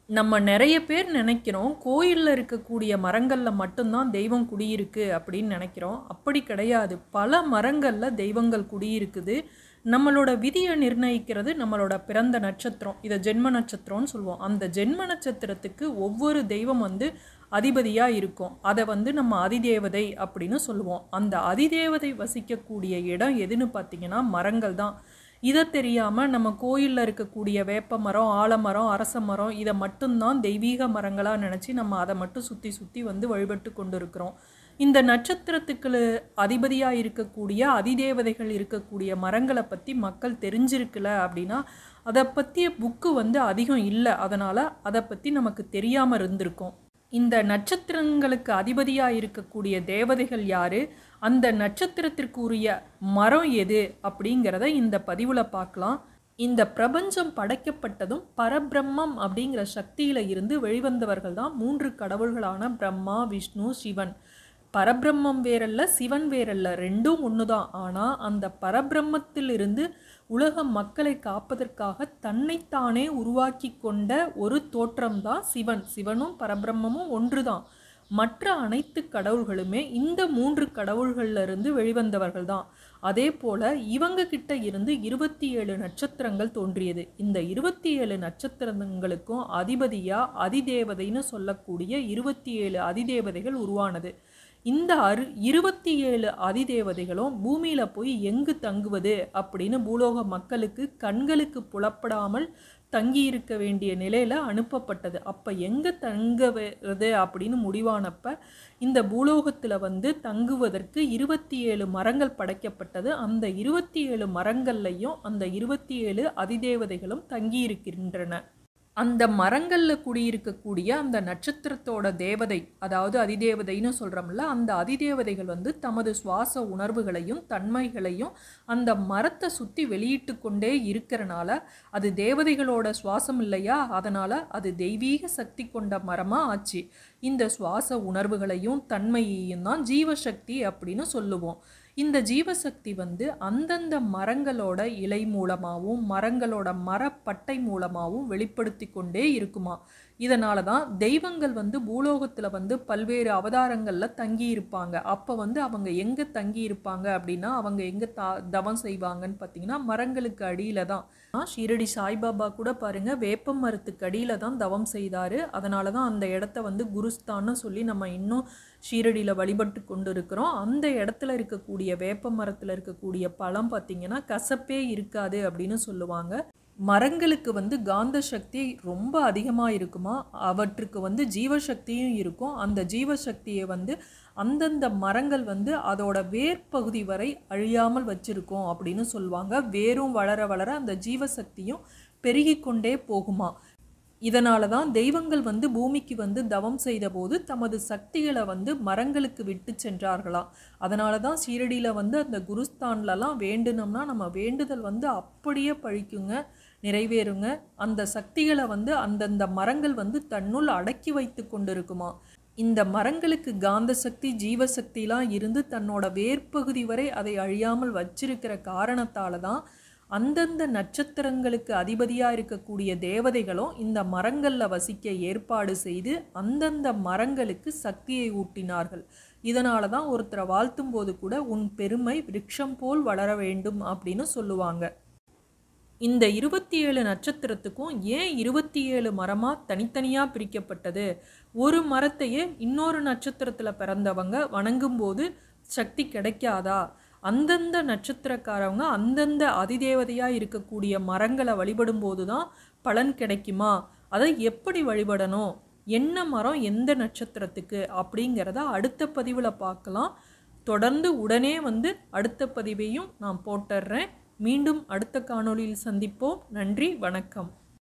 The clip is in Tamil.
நம்ம நிறைய பேர் நினைக்கிறோம் கோயிலில் இருக்கக்கூடிய மரங்களில் மட்டும்தான் தெய்வம் குடியிருக்கு அப்படின்னு நினைக்கிறோம் அப்படி கிடையாது பல மரங்களில் தெய்வங்கள் குடியிருக்குது நம்மளோட விதியை நிர்ணயிக்கிறது நம்மளோட பிறந்த நட்சத்திரம் இதை ஜென்ம நட்சத்திரம்னு சொல்லுவோம் அந்த ஜென்ம நட்சத்திரத்துக்கு ஒவ்வொரு தெய்வம் வந்து அதிபதியாக இருக்கும் அதை வந்து நம்ம அதிதேவதை அப்படின்னு சொல்லுவோம் அந்த அதிதேவதை வசிக்கக்கூடிய இடம் எதுன்னு பார்த்தீங்கன்னா மரங்கள் தான் இதை தெரியாமல் நம்ம கோயிலில் இருக்கக்கூடிய வேப்ப மரம் ஆலமரம் அரச மரம் இதை மட்டும்தான் தெய்வீக மரங்களாக நினச்சி நம்ம அதை மட்டும் சுற்றி சுற்றி வந்து வழிபட்டு கொண்டு இருக்கிறோம் இந்த நட்சத்திரத்துக்கு அதிபதியாக இருக்கக்கூடிய அதிதேவதைகள் இருக்கக்கூடிய மரங்களை பற்றி மக்கள் தெரிஞ்சிருக்கல அப்படின்னா அதை பற்றிய புக்கு வந்து அதிகம் இல்லை அதனால் அதை பற்றி நமக்கு தெரியாமல் இருந்திருக்கும் இந்த நட்சத்திரங்களுக்கு அதிபதியாக இருக்கக்கூடிய தேவதைகள் யாரு அந்த நட்சத்திரத்திற்குரிய மரம் எது அப்படிங்கிறத இந்த பதிவில் பார்க்கலாம் இந்த பிரபஞ்சம் படைக்கப்பட்டதும் பரபிரம்மம் அப்படிங்கிற சக்தியில இருந்து வெளிவந்தவர்கள் தான் மூன்று கடவுள்களான பிரம்மா விஷ்ணு சிவன் பரபிரம்மம் வேறல்ல சிவன் வேறல்ல ரெண்டும் ஒன்று தான் ஆனால் அந்த பரபிரம்மத்திலிருந்து உலக மக்களை காப்பதற்காக தன்னைத்தானே உருவாக்கி கொண்ட ஒரு தோற்றம்தான் சிவன் சிவனும் பரபிரம்மமும் ஒன்று தான் மற்ற அனைத்து கடவுள்களுமே இந்த மூன்று கடவுள்கள்ல இருந்து வெளிவந்தவர்கள் தான் அதே போல இவங்க கிட்ட இருந்து இருபத்தி ஏழு நட்சத்திரங்கள் தோன்றியது இந்த இருபத்தி ஏழு நட்சத்திரங்களுக்கும் அதிபதியா அதிதேவதைன்னு சொல்லக்கூடிய இருபத்தி ஏழு அதிதேவதைகள் உருவானது இந்த அரு இருபத்தி ஏழு அதிதேவதைகளும் பூமியில போய் எங்கு தங்குவது அப்படின்னு பூலோக மக்களுக்கு கண்களுக்கு புலப்படாமல் தங்கி இருக்க வேண்டிய நிலையில அனுப்பப்பட்டது அப்ப எங்க தங்குவது அப்படின்னு முடிவானப்ப இந்த பூலோகத்துல வந்து தங்குவதற்கு இருபத்தி ஏழு மரங்கள் படைக்கப்பட்டது அந்த இருபத்தி ஏழு மரங்கள்லையும் அந்த இருபத்தி ஏழு அதிதேவதைகளும் தங்கி இருக்கின்றன அந்த மரங்களில் குடியிருக்கக்கூடிய அந்த நட்சத்திரத்தோட தேவதை அதாவது அதிதேவதைன்னு சொல்கிறோம்ல அந்த அதிதேவதைகள் வந்து தமது சுவாச உணர்வுகளையும் தன்மைகளையும் அந்த மரத்தை சுற்றி வெளியிட்டு கொண்டே இருக்கிறனால அது தேவதைகளோட சுவாசம் இல்லையா அதனால் அது தெய்வீக சக்தி கொண்ட மரமாக ஆச்சு இந்த சுவாச உணர்வுகளையும் தன்மையையும் தான் ஜீவசக்தி அப்படின்னு சொல்லுவோம் இந்த ஜீவசக்தி வந்து அந்தந்த மரங்களோட இலை மூலமாகவும் மரங்களோட மரப்பட்டை மூலமாகவும் வெளிப்படுத்தி கொண்டே இருக்குமா இதனால தான் தெய்வங்கள் வந்து பூலோகத்தில் வந்து பல்வேறு அவதாரங்களில் தங்கி இருப்பாங்க அப்போ வந்து அவங்க எங்கே தங்கி இருப்பாங்க அப்படின்னா அவங்க எங்கே தா தவம் செய்வாங்கன்னு பார்த்தீங்கன்னா மரங்களுக்கு அடியில் தான் ஷீரடி சாய்பாபா கூட பாருங்க வேப்ப மரத்துக்கு அடியில் தான் தவம் செய்தார் அதனால தான் அந்த இடத்த வந்து குருஸ்தான்னு சொல்லி நம்ம இன்னும் ஷீரடியில் வழிபட்டு கொண்டு இருக்கிறோம் அந்த இடத்துல இருக்கக்கூடிய வேப்ப மரத்தில் இருக்கக்கூடிய பழம் பார்த்திங்கன்னா கசப்பே இருக்காது அப்படின்னு சொல்லுவாங்க மரங்களுக்கு வந்து காந்த சக்தி ரொம்ப அதிகமாக இருக்குமா அவற்றுக்கு வந்து ஜீவசக்தியும் இருக்கும் அந்த ஜீவசக்தியை வந்து அந்தந்த மரங்கள் வந்து அதோட வேர் பகுதி வரை அழியாமல் வச்சிருக்கோம் அப்படின்னு சொல்லுவாங்க வேரும் வளர வளர அந்த ஜீவசக்தியும் பெருகி கொண்டே போகுமா இதனால தான் தெய்வங்கள் வந்து பூமிக்கு வந்து தவம் செய்தபோது தமது சக்திகளை வந்து மரங்களுக்கு விட்டு சென்றார்களாம் அதனால தான் ஷீரடியில் வந்து அந்த குருஸ்தான்லலாம் வேண்டுனோம்னா நம்ம வேண்டுதல் வந்து அப்படியே பழிக்குங்க நிறைவேறுங்க அந்த சக்திகளை வந்து அந்தந்த மரங்கள் வந்து தன்னுள் அடக்கி வைத்து கொண்டிருக்குமா இந்த மரங்களுக்கு காந்த சக்தி ஜீவசக்திலாம் இருந்து தன்னோட வேர்ப்பகுதி வரை அதை அழியாமல் வச்சிருக்கிற காரணத்தால தான் அந்தந்த நட்சத்திரங்களுக்கு அதிபதியாக இருக்கக்கூடிய தேவதைகளும் இந்த மரங்களில் வசிக்க ஏற்பாடு செய்து அந்தந்த மரங்களுக்கு சக்தியை ஊட்டினார்கள் இதனால தான் ஒருத்தரை வாழ்த்தும் போது கூட உன் பெருமை விருட்சம் போல் வளர வேண்டும் அப்படின்னு சொல்லுவாங்க இந்த இருபத்தி ஏழு நட்சத்திரத்துக்கும் ஏன் இருபத்தி ஏழு மரமாக தனித்தனியாக பிரிக்கப்பட்டது ஒரு மரத்தையே இன்னொரு நட்சத்திரத்தில் பிறந்தவங்க வணங்கும்போது சக்தி கிடைக்காதா அந்தந்த நட்சத்திரக்காரவங்க அந்தந்த அதிதேவதையாக இருக்கக்கூடிய மரங்களை வழிபடும் போது தான் பலன் கிடைக்குமா அதை எப்படி வழிபடணும் என்ன மரம் எந்த நட்சத்திரத்துக்கு அப்படிங்கிறத அடுத்த பதிவில் பார்க்கலாம் தொடர்ந்து உடனே வந்து அடுத்த பதிவையும் நான் போட்டுடுறேன் மீண்டும் அடுத்த காணொளியில் சந்திப்போம் நன்றி வணக்கம்